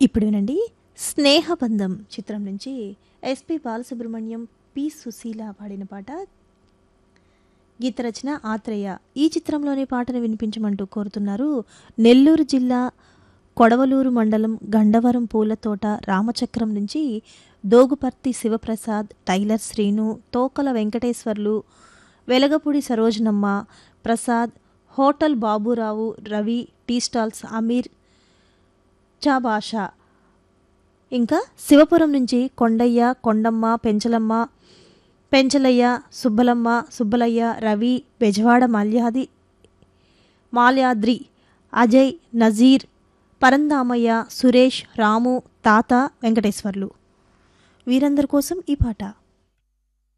ఇప్పుడు వినండి స్నేహబంధం చిత్రం నుంచి ఎస్పి బాలసుబ్రహ్మణ్యం పి సుశీల పాడిన పాట గీత రచన ఆత్రేయ ఈ చిత్రంలోని పాటను వినిపించమంటూ కోరుతున్నారు నెల్లూరు జిల్లా కొడవలూరు మండలం గండవరం పూల తోట రామచక్రం నుంచి Doguparthi Sivaprasad tailor Srinu Tokala Venkateswarlu Velagapudi Sarojanamma Prasad hotel Baburao Ravi tea stalls Ameer చా భాష ఇంకా శివపురం నుంచి కొండయ్య కొండమ్మ పెంచలమ్మ పెంచలయ్య సుబ్బలమ్మ సుబ్బలయ్య రవి బెజవాడ మాల్యాది మాల్యాద్రి అజయ్ నజీర్ పరందామయ్య సురేష్ రాము తాత వెంకటేశ్వర్లు వీరందరి కోసం ఈ పాట